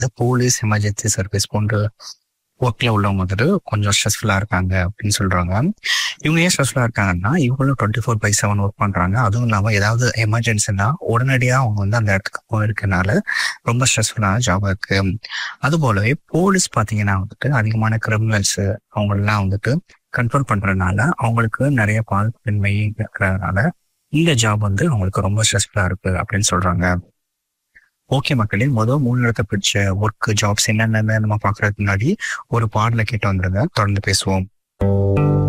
இந்த police emergency service போன்ற ஒர்க்ல உள்ளவங்க வந்துட்டு கொஞ்சம் ஸ்ட்ரெஸ்ஃபுல்லா இருக்காங்க அப்படின்னு சொல்றாங்க இவங்க ஏன் ஸ்ட்ரெஸ்ஃபுல்லா இருக்காங்கன்னா இவங்களும் twenty four by seven work பண்றாங்க அதுவும் இல்லாம ஏதாவது எமர்ஜென்சினா உடனடியா அவங்க வந்து அந்த இடத்துக்கு போயிருக்கனால ரொம்ப ஸ்ட்ரெஸ்ஃபுல்லான ஜாப் இருக்கு அது போலவே போலீஸ் பாத்தீங்கன்னா வந்துட்டு அதிகமான கிரிமினல்ஸ் அவங்களெல்லாம் வந்துட்டு கண்ட்ரோல் பண்றதுனால அவங்களுக்கு நிறைய பாதுகாப்பின்மை இருக்கிறதுனால இந்த ஜாப் வந்து அவங்களுக்கு ரொம்ப ஸ்ட்ரெஸ்ஃபுல்லா இருக்கு அப்படின்னு சொல்றாங்க ஓகே மக்களே முதல் மூணு இடத்த பிடிச்ச ஒர்க் ஜாப்ஸ் என்னென்ன நம்ம பாக்குறதுக்கு முன்னாடி ஒரு பாடலை கேட்டு வந்துருங்க தொடர்ந்து பேசுவோம்